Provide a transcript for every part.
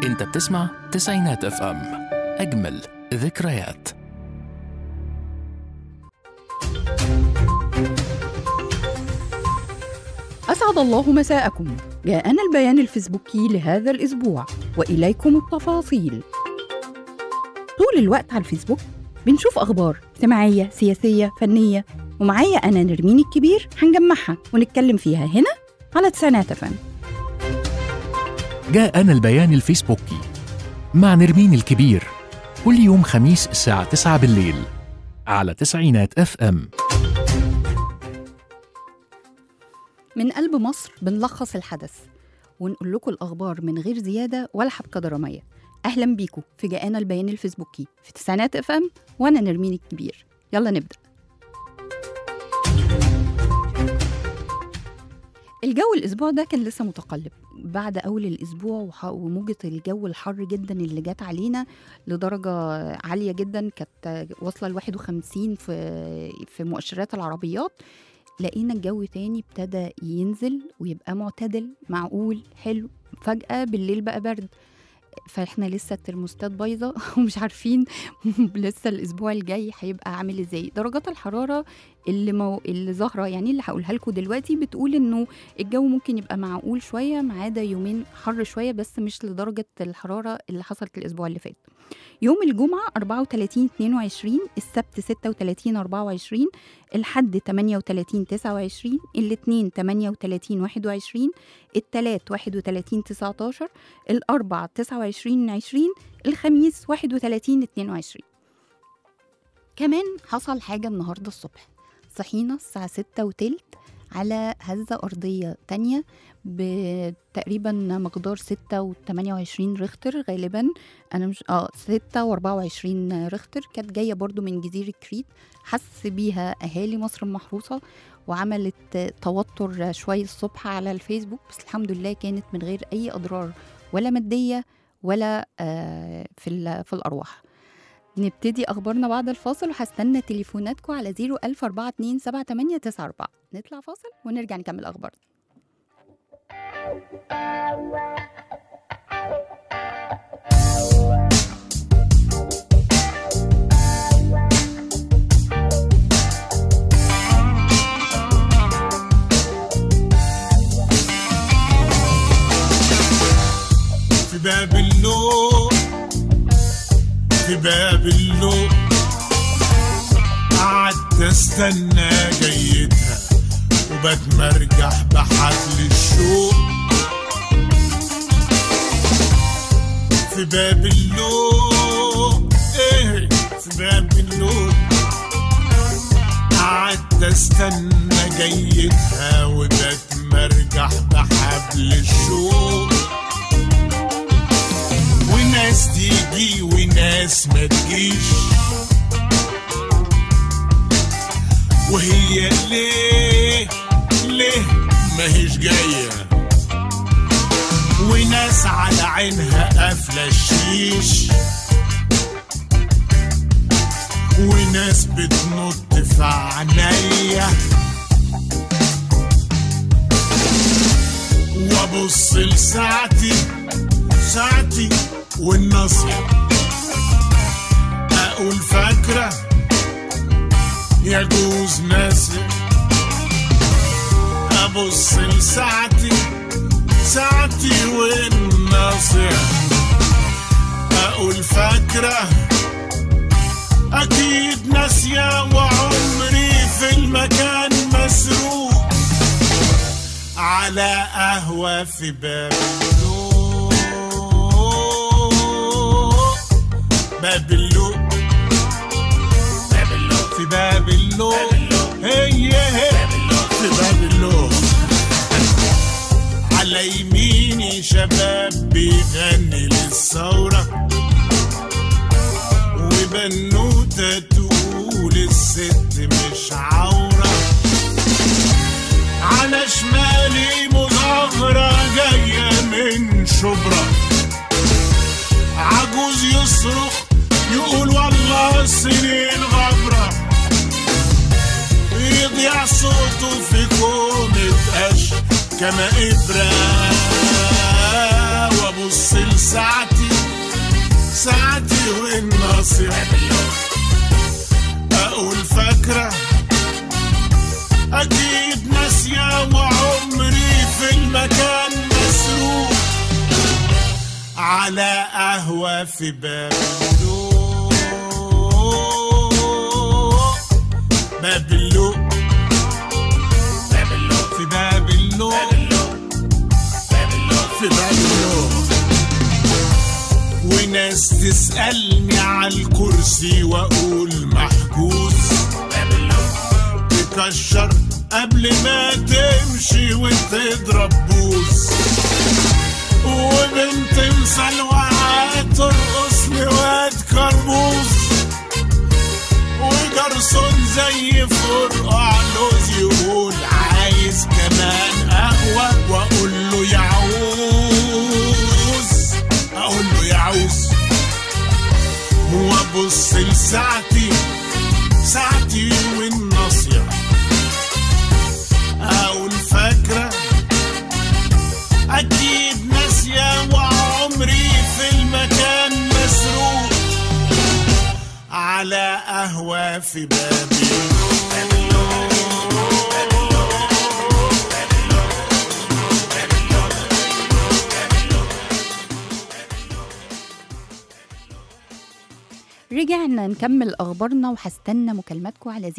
انت بتسمع تسعينات اف ام اجمل ذكريات أسعد الله مساءكم جاءنا البيان الفيسبوكي لهذا الأسبوع وإليكم التفاصيل طول الوقت على الفيسبوك بنشوف أخبار اجتماعية سياسية فنية ومعايا أنا نرمين الكبير هنجمعها ونتكلم فيها هنا على تسعينات فن جاءنا البيان الفيسبوكي مع نرمين الكبير كل يوم خميس الساعة 9 بالليل على تسعينات اف ام من قلب مصر بنلخص الحدث ونقول لكم الأخبار من غير زيادة ولا حبكة درامية أهلا بيكم في جاءنا البيان الفيسبوكي في تسعينات اف ام وأنا نرمين الكبير يلا نبدأ الجو الأسبوع ده كان لسه متقلب بعد أول الأسبوع وح- وموجة الجو الحر جدا اللي جت علينا لدرجة عالية جدا كانت واصلة ل 51 في في مؤشرات العربيات لقينا الجو تاني ابتدى ينزل ويبقى معتدل معقول حلو فجأة بالليل بقى برد فاحنا لسه الترموستات بايظه ومش عارفين لسه الاسبوع الجاي هيبقى عامل ازاي درجات الحراره اللي مو... اللي ظاهره يعني اللي هقولها لكم دلوقتي بتقول انه الجو ممكن يبقى معقول شويه ما عدا يومين حر شويه بس مش لدرجه الحراره اللي حصلت الاسبوع اللي فات يوم الجمعة 34 22 السبت 36 24 الحد 38 29 الاثنين 38 21 التلات 31 19 الأربع 29 20 الخميس 31 22 كمان حصل حاجة النهاردة الصبح صحينا الساعة ستة وتلت على هزة أرضية تانية بتقريبا مقدار ستة وتمانية وعشرين ريختر غالبا أنا مش اه ستة وأربعة وعشرين ريختر كانت جاية برضو من جزيرة كريت حس بيها أهالي مصر المحروسة وعملت توتر شوية الصبح على الفيسبوك بس الحمد لله كانت من غير أي أضرار ولا مادية ولا آه في, ال- في الأرواح نبتدي أخبارنا بعد الفاصل وهستنى تليفوناتكم على 014278994 نطلع فاصل ونرجع نكمل أخبارنا في باب اللوم في باب اللوم قعدت استنى جيتها وبتمرجح بحبل الشوق في باب اللوم ايه في باب اللوم قعدت استنى جيتها وبتمرجح بحبل الشوق وناس تيجي وناس ما تجيش وهي ليه ليه ما هيش جاية وناس على عينها قافلة الشيش وناس بتنط في عينيا وابص لساعتي ساعتي والنصر اقول فاكرة يجوز ناسي ابص لساعتي ساعتي والنصر اقول فاكرة اكيد ناسية وعمري في المكان مسروق على قهوة في باب اللوق باب اللوق باب اللوق في باب اللوق هي هي في باب اللوق على يميني شباب بيغني للثورة وبنوتة تقول الست مش عورة على شمالي مظاهرة جاية من شبرا عجوز يصرخ يقول والله السنين غبرة يضيع صوته في كومة قش كما إبرة وأبص لساعتي على قهوة في باب اللوق باب اللوق في باب اللوق في باب اللوق وناس تسألني على الكرسي وأقول محجوز تكشر قبل ما تمشي وتضرب بوز وبنت مسلوعة ترقص لواد كرموز وجرسون زي فرقع لوز يقول عايز كمان قهوة وأقول له يعوز أقول له يعوز وأبص لساعتي ساعتي والناصية أقول فاكرة أكيد ناسية وعمري في المكان مسروق على قهوة في بابي رجعنا نكمل أخبارنا وهستنى مكالماتكم على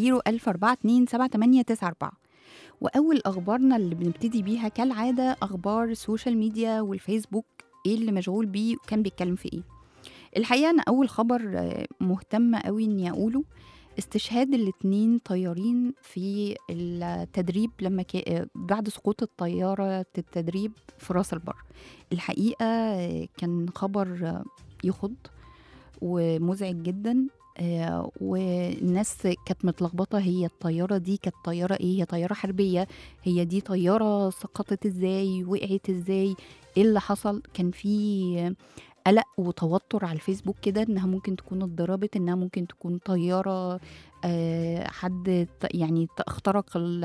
010427894 وأول أخبارنا اللي بنبتدي بيها كالعادة أخبار السوشيال ميديا والفيسبوك إيه اللي مشغول بيه وكان بيتكلم في إيه الحقيقة أنا أول خبر آه، مهتمة قوي إني أقوله استشهاد الاتنين طيارين في التدريب لما كا... آه، بعد سقوط الطيارة التدريب في راس البر الحقيقة آه، كان خبر آه، يخض ومزعج جدا آه، والناس كانت متلخبطه هي الطياره دي كانت طياره ايه هي طياره حربيه هي دي طياره سقطت ازاي وقعت ازاي ايه اللي حصل كان في قلق وتوتر على الفيسبوك كده انها ممكن تكون اتضربت انها ممكن تكون طياره آه، حد ت- يعني ت- اخترق ال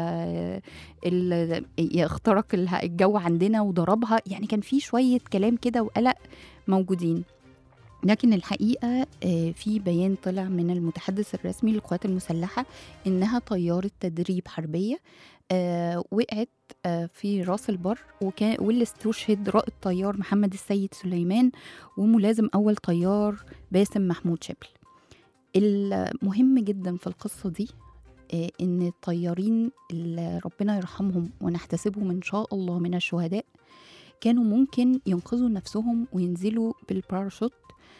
ال اخترق ال- الجو عندنا وضربها يعني كان في شويه كلام كده وقلق موجودين لكن الحقيقة آه، في بيان طلع من المتحدث الرسمي للقوات المسلحة إنها طيارة تدريب حربية آه، وقعت آه، في راس البر وكان واللي استشهد رائد طيار محمد السيد سليمان وملازم أول طيار باسم محمود شبل المهم جدا في القصة دي آه، إن الطيارين اللي ربنا يرحمهم ونحتسبهم إن شاء الله من الشهداء كانوا ممكن ينقذوا نفسهم وينزلوا بالباراشوت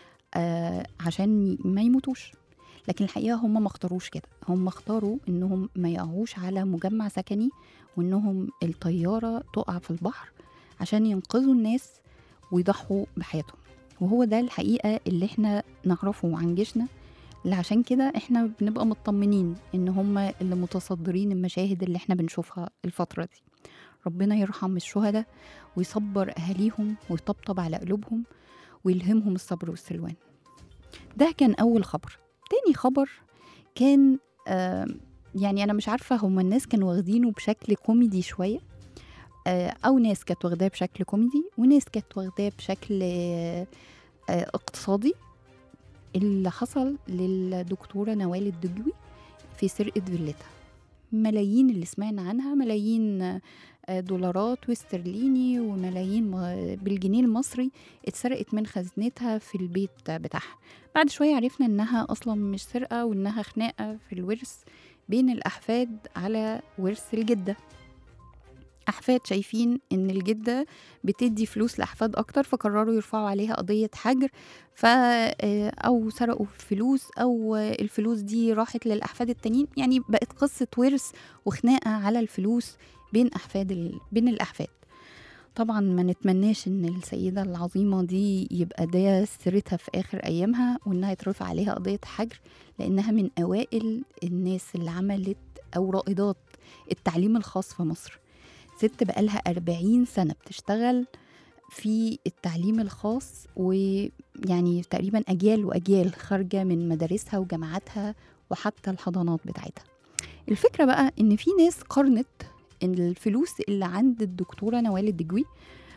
آه عشان ما يموتوش لكن الحقيقة هم ما اختاروش كده هم اختاروا انهم ما يقعوش على مجمع سكني وانهم الطيارة تقع في البحر عشان ينقذوا الناس ويضحوا بحياتهم وهو ده الحقيقة اللي احنا نعرفه عن جيشنا اللي عشان كده احنا بنبقى مطمنين ان هم اللي متصدرين المشاهد اللي احنا بنشوفها الفترة دي ربنا يرحم الشهداء ويصبر أهاليهم ويطبطب على قلوبهم ويلهمهم الصبر والسلوان ده كان أول خبر تاني خبر كان آه يعني أنا مش عارفة هما الناس كانوا واخدينه بشكل كوميدي شوية آه أو ناس كانت واخداه بشكل كوميدي وناس كانت واخداه بشكل آه آه اقتصادي اللي حصل للدكتورة نوال الدجوي في سرقة فيلتها ملايين اللي سمعنا عنها ملايين آه، دولارات واسترليني وملايين م- بالجنيه المصري اتسرقت من خزنتها في البيت بتاعها بعد شوية عرفنا انها اصلا مش سرقة وانها خناقة في الورث بين الاحفاد على ورث الجدة احفاد شايفين ان الجدة بتدي فلوس لاحفاد اكتر فقرروا يرفعوا عليها قضية حجر ف آه، او سرقوا فلوس او آه، الفلوس دي راحت للاحفاد التانيين يعني بقت قصة ورث وخناقة على الفلوس بين احفاد ال... بين الاحفاد طبعا ما نتمناش ان السيده العظيمه دي يبقى ده سيرتها في اخر ايامها وانها يترفع عليها قضيه حجر لانها من اوائل الناس اللي عملت او رائدات التعليم الخاص في مصر ست بقالها 40 سنه بتشتغل في التعليم الخاص ويعني تقريبا اجيال واجيال خارجه من مدارسها وجامعاتها وحتى الحضانات بتاعتها الفكره بقى ان في ناس قارنت إن الفلوس اللي عند الدكتوره نوال الدجوي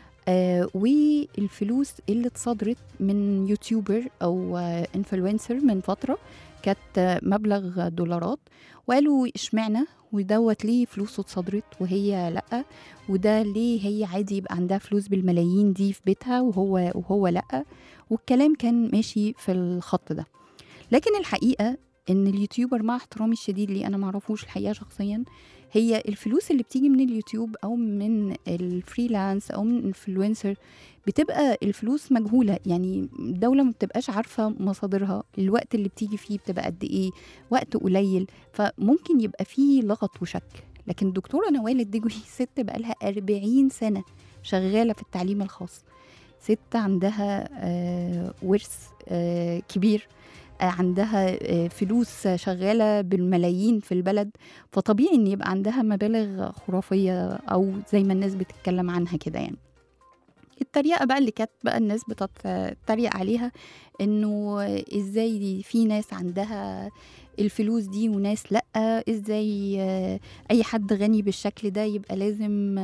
آه والفلوس اللي اتصدرت من يوتيوبر او انفلونسر من فتره كانت آه، مبلغ دولارات وقالوا اشمعنى ودوت ليه فلوسه اتصدرت وهي لأ وده ليه هي عادي يبقى عندها فلوس بالملايين دي في بيتها وهو وهو لأ والكلام كان ماشي في الخط ده لكن الحقيقة ان اليوتيوبر مع احترامي الشديد ليه انا معرفوش الحقيقة شخصيا هي الفلوس اللي بتيجي من اليوتيوب او من الفريلانس او من الانفلونسر بتبقى الفلوس مجهولة يعني الدولة ما بتبقاش عارفة مصادرها الوقت اللي بتيجي فيه بتبقى قد ايه وقت قليل فممكن يبقى فيه لغط وشك لكن الدكتورة نوال الدجوي ست بقالها 40 سنة شغالة في التعليم الخاص ست عندها آه، ورث آه، كبير آه، عندها آه، فلوس شغالة بالملايين في البلد فطبيعي ان يبقى عندها مبالغ خرافية او زي ما الناس بتتكلم عنها كده يعني التريقة بقى اللي كانت بقى الناس بتتريق عليها انه ازاي دي في ناس عندها الفلوس دي وناس لأ ازاي آه، اي حد غني بالشكل ده يبقى لازم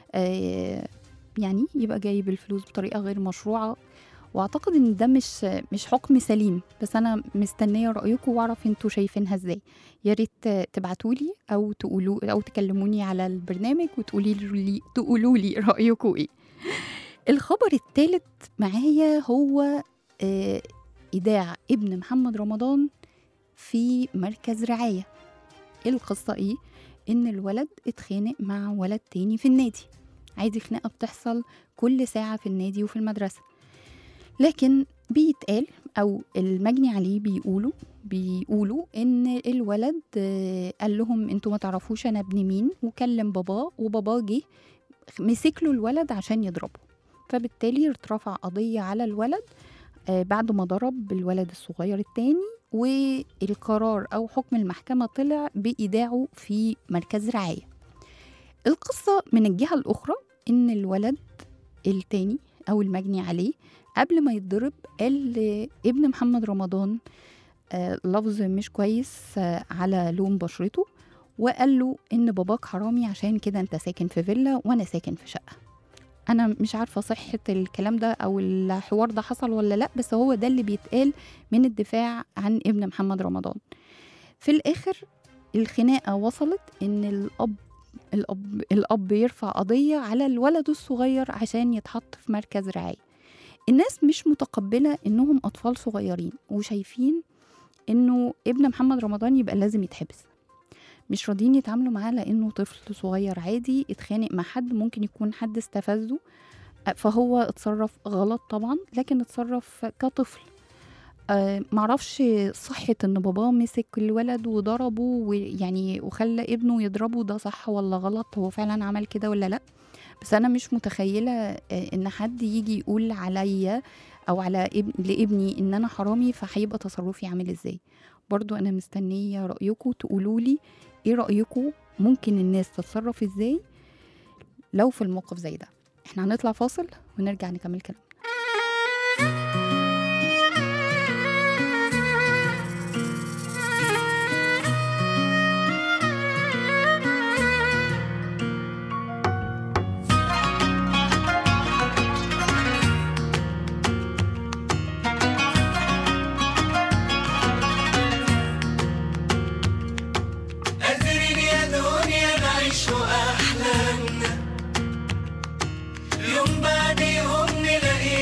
آه، يعني يبقى جايب الفلوس بطريقة غير مشروعة واعتقد ان ده مش مش حكم سليم بس انا مستنيه رايكم واعرف انتوا شايفينها ازاي يا ريت تبعتوا لي او تقولوا او تكلموني على البرنامج وتقولي لي تقولوا لي رايكم ايه الخبر الثالث معايا هو آه، ايداع ابن محمد رمضان في مركز رعايه ايه القصه ايه ان الولد اتخانق مع ولد تاني في النادي عادي خناقه بتحصل كل ساعه في النادي وفي المدرسه لكن بيتقال او المجني عليه بيقولوا بيقولوا ان الولد آه، قال لهم انتوا ما تعرفوش انا ابن مين وكلم باباه وباباه جه مسك له الولد عشان يضربه فبالتالي اترفع قضيه على الولد آه، بعد ما ضرب الولد الصغير التاني والقرار او حكم المحكمه طلع بايداعه في مركز رعايه القصه من الجهه الاخرى ان الولد التاني او المجني عليه قبل ما يتضرب قال لابن محمد رمضان آه، لفظ مش كويس آه، على لون بشرته وقال له ان باباك حرامي عشان كده انت ساكن في فيلا وانا ساكن في شقه انا مش عارفه صحه الكلام ده او الحوار ده حصل ولا لا بس هو ده اللي بيتقال من الدفاع عن ابن محمد رمضان في الاخر الخناقه وصلت ان الاب الاب الاب يرفع قضيه على الولد الصغير عشان يتحط في مركز رعايه الناس مش متقبله انهم اطفال صغيرين وشايفين انه ابن محمد رمضان يبقى لازم يتحبس مش راضيين يتعاملوا معاه لانه طفل صغير عادي اتخانق مع حد ممكن يكون حد استفزه فهو اتصرف غلط طبعا لكن اتصرف كطفل آه معرفش صحة ان باباه مسك الولد وضربه ويعني وخلى ابنه يضربه ده صح ولا غلط هو فعلا عمل كده ولا لا بس انا مش متخيلة آه ان حد يجي يقول عليا او على ابن لابني ان انا حرامي فهيبقى تصرفي عامل ازاي برضو انا مستنية رأيكم تقولوا لي ايه رأيكم ممكن الناس تتصرف ازاي لو في الموقف زي ده احنا هنطلع فاصل ونرجع نكمل كلام قادرين يا دنيا نعيشوا أحلامنا يوم بعد يوم نلاقي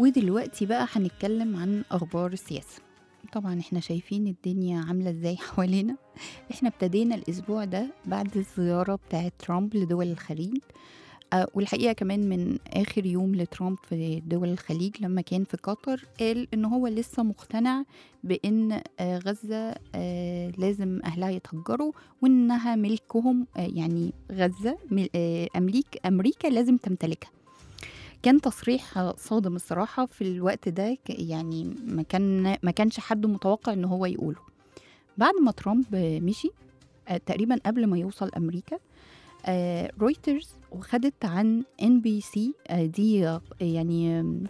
ودلوقتي بقى هنتكلم عن اخبار السياسه طبعا احنا شايفين الدنيا عامله ازاي حوالينا احنا ابتدينا الاسبوع ده بعد الزياره بتاعه ترامب لدول الخليج آه، والحقيقه كمان من اخر يوم لترامب في دول الخليج لما كان في قطر قال ان هو لسه مقتنع بان آه، غزه آه، لازم اهلها يتهجروا وانها ملكهم آه، يعني غزه مل- آه، امريكا امريكا لازم تمتلكها كان تصريح صادم الصراحه في الوقت ده ك- يعني ما كان ما كانش حد متوقع ان هو يقوله بعد ما ترامب مشي آه، تقريبا قبل ما يوصل امريكا آه، رويترز وخدت عن ان بي سي دي آه، يعني آم،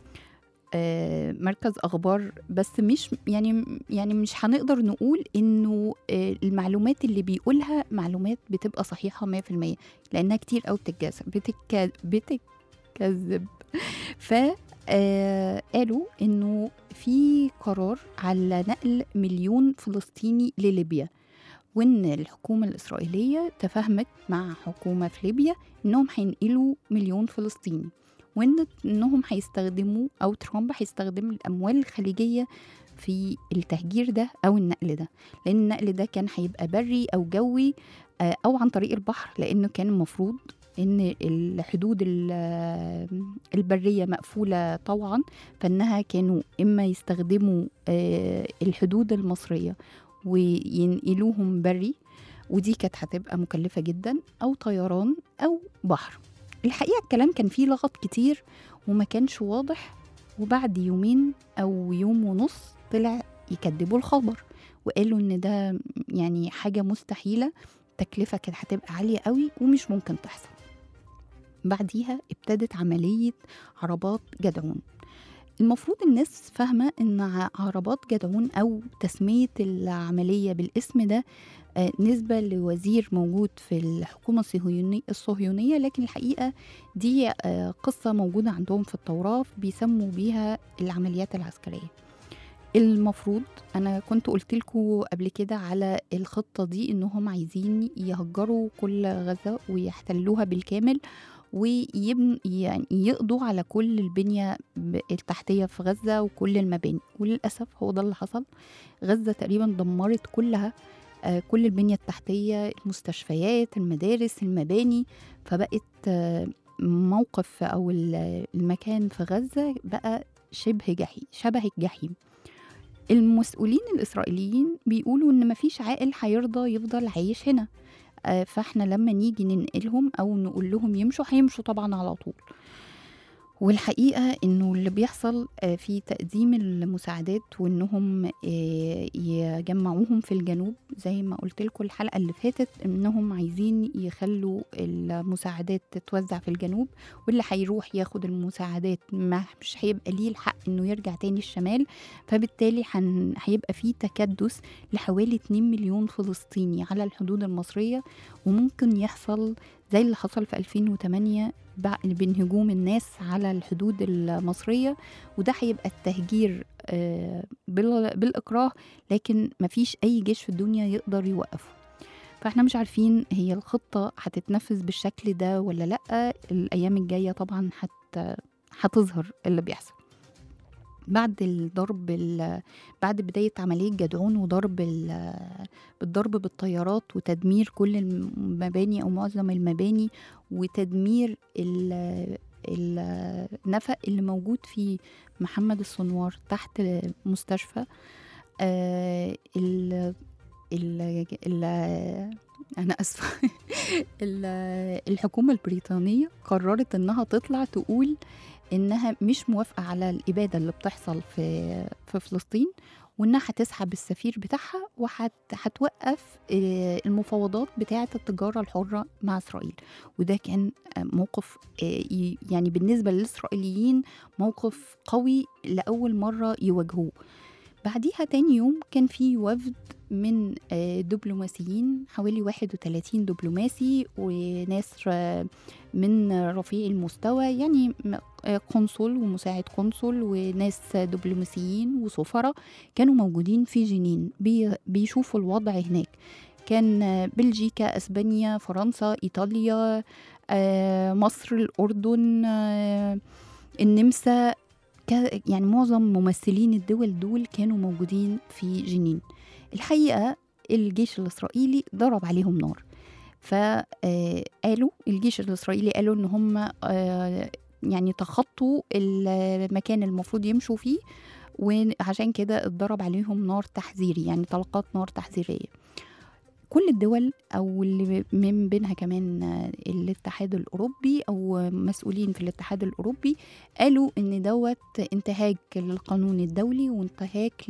آه، مركز اخبار بس مش يعني يعني مش هنقدر نقول انه آه، المعلومات اللي بيقولها معلومات بتبقى صحيحه 100% لانها كتير قوي بتتجاذب بتك بتتكذب ف آه، قالوا انه في قرار على نقل مليون فلسطيني لليبيا وان الحكومه الاسرائيليه تفاهمت مع حكومه في ليبيا انهم هينقلوا مليون فلسطيني وان انهم هيستخدموا او ترامب هيستخدم الاموال الخليجيه في التهجير ده او النقل ده لان النقل ده كان هيبقى بري او جوي آه، او عن طريق البحر لانه كان المفروض ان الحدود ال- البريه مقفوله طوعا فانها كانوا اما يستخدموا آه، الحدود المصريه وينقلوهم بري ودي كانت هتبقى مكلفه جدا او طيران او بحر الحقيقه الكلام كان فيه لغط كتير وما كانش واضح وبعد يومين او يوم ونص طلع يكذبوا الخبر وقالوا ان ده يعني حاجه مستحيله تكلفه كانت هتبقى عاليه قوي ومش ممكن تحصل بعديها ابتدت عمليه عربات جدعون المفروض الناس فاهمة إن ع- عربات جدعون أو تسمية العملية بالاسم ده آه، نسبة لوزير موجود في الحكومة الصهيوني- الصهيونية لكن الحقيقة دي آه، قصة موجودة عندهم في التوراة بيسموا بيها العمليات العسكرية المفروض انا كنت قلت لكم قبل كده على الخطه دي انهم عايزين يهجروا كل غزه ويحتلوها بالكامل ويبن يعني يقضوا على كل البنيه ب- التحتيه في غزه وكل المباني وللاسف هو ده اللي حصل غزه تقريبا دمرت كلها آه، كل البنيه التحتيه المستشفيات المدارس المباني فبقت آه، موقف او ال- المكان في غزه بقى شبه جحيم شبه الجحيم المسؤولين الإسرائيليين بيقولوا إن مفيش عاقل هيرضى يفضل عايش هنا آه، فاحنا لما نيجي ننقلهم أو نقول لهم يمشوا هيمشوا طبعا على طول والحقيقة إنه اللي بيحصل آه، في تقديم المساعدات وإنهم آه، يجمعوهم في الجنوب زي ما قلت لكم الحلقة اللي فاتت إنهم عايزين يخلوا المساعدات تتوزع في الجنوب واللي هيروح ياخد المساعدات ما مش هيبقى ليه الحق إنه يرجع تاني الشمال فبالتالي هن- هيبقى في تكدس لحوالي 2 مليون فلسطيني على الحدود المصرية وممكن يحصل زي اللي حصل في 2008 بع- بين هجوم الناس على الحدود المصرية وده هيبقى التهجير آه، بال- بالإكراه لكن مفيش أي جيش في الدنيا يقدر يوقفه فاحنا مش عارفين هي الخطة هتتنفذ بالشكل ده ولا لأ الأيام الجاية طبعا هت هتظهر اللي بيحصل بعد الضرب ال- بعد بداية عملية جدعون وضرب ال- بالضرب بالطيارات وتدمير كل المباني أو معظم المباني وتدمير ال- النفق اللي موجود في محمد الصنوار تحت مستشفى آه، ال ال ال أنا آسفة ال- الحكومة البريطانية قررت إنها تطلع تقول إنها مش موافقة على الإبادة اللي بتحصل في في فلسطين وإنها هتسحب السفير بتاعها وهتوقف المفاوضات بتاعة التجارة الحرة مع إسرائيل وده كان آه، موقف آه، ي- يعني بالنسبة للإسرائيليين موقف قوي لأول مرة يواجهوه بعديها تاني يوم كان في وفد من آه، دبلوماسيين حوالي 31 دبلوماسي وناس آه، من رفيع المستوى يعني م- آه، قنصل ومساعد قنصل وناس دبلوماسيين وسفراء كانوا موجودين في جنين بي- بيشوفوا الوضع هناك كان آه، بلجيكا اسبانيا فرنسا ايطاليا آه، مصر الاردن آه، النمسا كا- يعني معظم ممثلين الدول دول كانوا موجودين في جنين الحقيقة الجيش الإسرائيلي ضرب عليهم نار فقالوا الجيش الإسرائيلي قالوا إن هم آه، يعني تخطوا المكان المفروض يمشوا فيه وعشان كده اتضرب عليهم نار تحذيري يعني طلقات نار تحذيرية كل الدول او اللي من بينها كمان آه، الاتحاد الاوروبي او مسؤولين في الاتحاد الاوروبي قالوا ان دوت انتهاك للقانون الدولي وانتهاك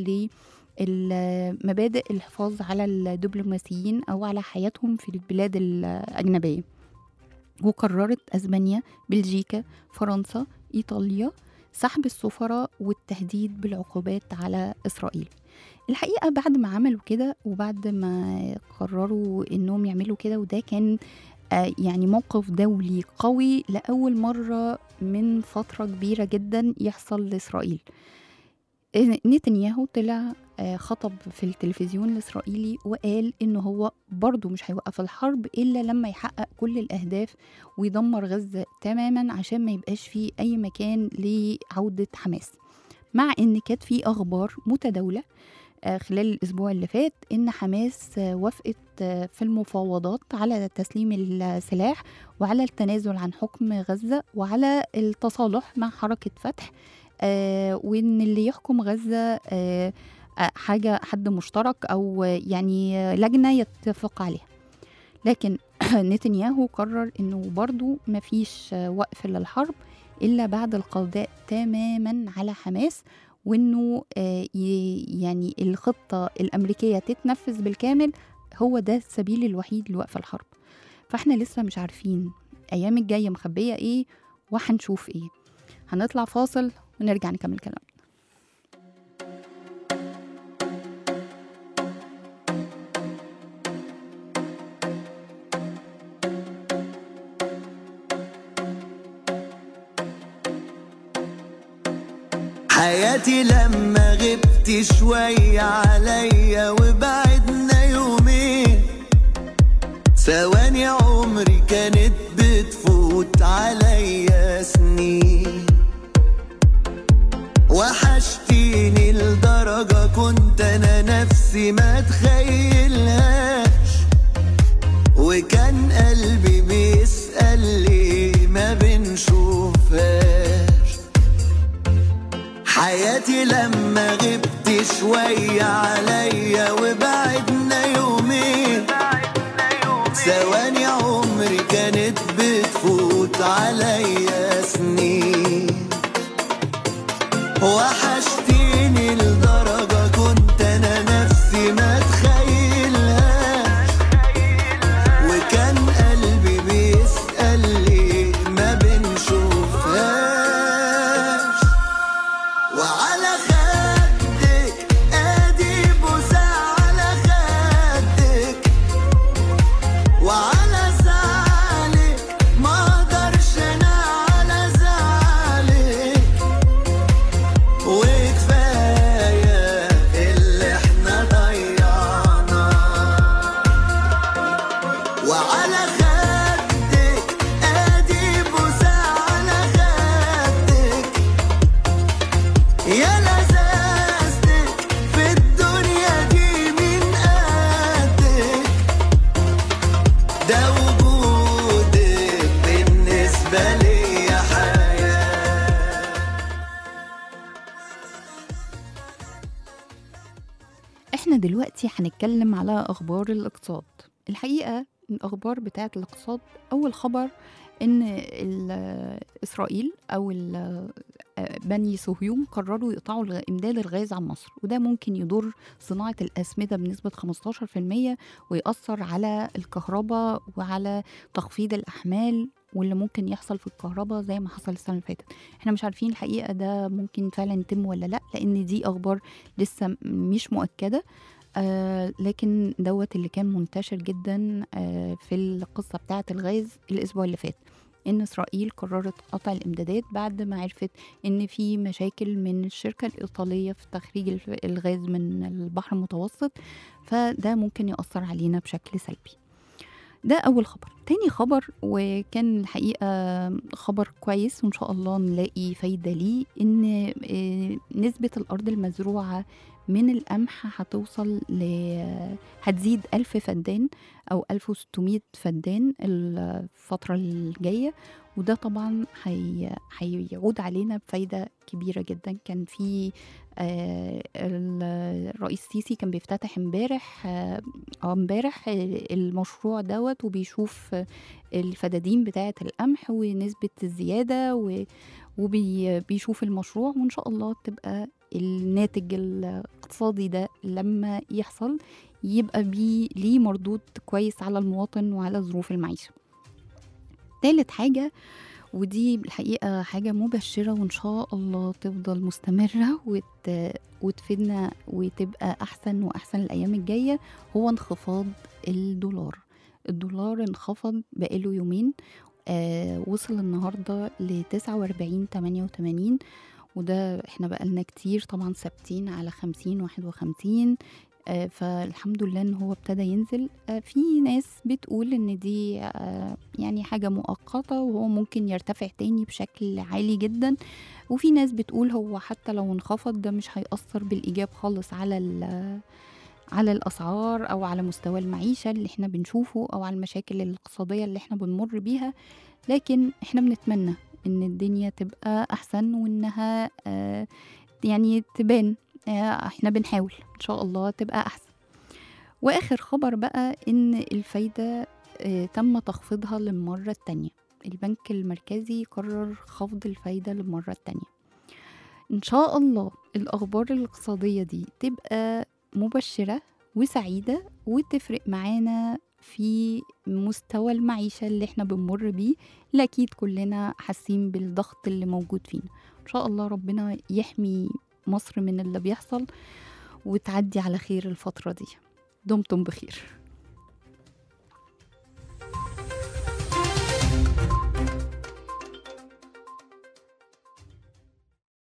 لمبادئ الحفاظ على الدبلوماسيين او على حياتهم في البلاد الاجنبيه وقررت اسبانيا بلجيكا فرنسا ايطاليا سحب السفراء والتهديد بالعقوبات على اسرائيل الحقيقه بعد ما عملوا كده وبعد ما قرروا انهم يعملوا كده وده كان آه، يعني موقف دولي قوي لاول مره من فتره كبيره جدا يحصل لاسرائيل آه، نتنياهو طلع آه، خطب في التلفزيون الإسرائيلي وقال إنه هو برضه مش هيوقف الحرب إلا لما يحقق كل الأهداف ويدمر غزة تماما عشان ما يبقاش فيه أي مكان لعودة حماس مع إن كانت في أخبار متداولة آه، خلال الأسبوع اللي فات إن حماس آه، وافقت آه، في المفاوضات على تسليم السلاح وعلى التنازل عن حكم غزة وعلى التصالح مع حركة فتح آه، وإن اللي يحكم غزة آه، آه، حاجة حد مشترك أو آه، يعني آه، لجنة يتفق عليها لكن نتنياهو قرر إنه برضو مفيش آه، وقف للحرب إلا بعد القضاء تماما على حماس وإنه آه، ي- يعني الخطة الأمريكية تتنفذ بالكامل هو ده السبيل الوحيد لوقف الحرب فاحنا لسه مش عارفين أيام الجاية مخبية إيه وهنشوف إيه هنطلع فاصل ونرجع نكمل كلام حياتي لما غبت شوية عليا وبعدنا يومين ثواني عمري كانت بتفوت عليا سنين وحشتيني لدرجة كنت أنا نفسي ما تخيلهاش وكان قلبي بيسأل ليه ما بنشوفهاش حياتي لما غبت شوية عليا وبعدنا يومين ثواني عمري كانت بتفوت عليا سنين وحشتيني لدرجة كنت أنا نفسي ما تخيلهاش وكان قلبي بيسأل ليه ما بنشوفهاش وعلى خدك ادي بوسة على خدك وعلى زعلك ما اقدرش انا على زعلك وكفاية اللي احنا ضيعناه وعلى خدك ادي بوسة على خدك يا لذاذتك في الدنيا دي من قدك ده وجودك بالنسبة لي حياة احنا دلوقتي هنتكلم على اخبار الاقتصاد الحقيقه الاخبار بتاعه الاقتصاد اول خبر ان ال- اسرائيل او ال- بني صهيون قرروا يقطعوا الغ- امداد الغاز عن مصر وده ممكن يضر صناعه الاسمده بنسبه 15% ويأثر على الكهرباء وعلى تخفيض الاحمال واللي ممكن يحصل في الكهرباء زي ما حصل السنه اللي فاتت احنا مش عارفين الحقيقه ده ممكن فعلا يتم ولا لا لان دي اخبار لسه م- مش مؤكده آه لكن دوت اللي كان منتشر جدا آه في القصه بتاعه الغاز الاسبوع اللي فات ان اسرائيل قررت قطع الامدادات بعد ما عرفت ان في مشاكل من الشركه الايطاليه في تخريج الف- الغاز من البحر المتوسط فده ممكن ياثر علينا بشكل سلبي ده أول خبر تاني خبر وكان الحقيقة خبر كويس وإن شاء الله نلاقي فايدة ليه إن آه، نسبة الأرض المزروعة من القمح هتوصل ل هتزيد ألف فدان أو 1600 فدان الفترة الجاية وده طبعا هي... هيعود علينا بفايدة كبيرة جدا كان في آه، ال- الرئيس سيسي كان بيفتتح امبارح آه، اه امبارح آه، المشروع دوت وبيشوف آه، الفدادين بتاعة القمح ونسبة الزيادة و- وبيشوف المشروع وإن شاء الله تبقى الناتج الاقتصادي ده لما يحصل يبقى بيه ليه مردود كويس على المواطن وعلى ظروف المعيشة تالت حاجة ودي الحقيقة حاجة مبشرة وإن شاء الله تفضل مستمرة وت... وتفيدنا وتبقى أحسن وأحسن الأيام الجاية هو انخفاض الدولار الدولار انخفض بقاله يومين آه وصل النهاردة ل 49 88 وده احنا بقالنا كتير طبعا ثابتين على 50 51 آه فالحمد لله ان هو ابتدى ينزل آه في ناس بتقول ان دي آه يعني حاجة مؤقتة وهو ممكن يرتفع تاني بشكل عالي جدا وفي ناس بتقول هو حتى لو انخفض ده مش هيأثر بالإيجاب خالص على ال- على الأسعار أو على مستوى المعيشة اللي احنا بنشوفه أو على المشاكل الاقتصادية اللي احنا بنمر بيها لكن احنا بنتمنى ان الدنيا تبقى أحسن وإنها آه يعني تبان آه احنا بنحاول إن شاء الله تبقى أحسن وآخر خبر بقى إن الفايدة آه تم تخفيضها للمرة التانية البنك المركزي قرر خفض الفايدة للمرة التانية إن شاء الله الأخبار الاقتصادية دي تبقى مبشرة وسعيدة وتفرق معانا في مستوى المعيشة اللي احنا بنمر بيه اللي أكيد كلنا حاسين بالضغط اللي موجود فينا إن شاء الله ربنا يحمي مصر من اللي بيحصل وتعدي على خير الفترة دي دمتم بخير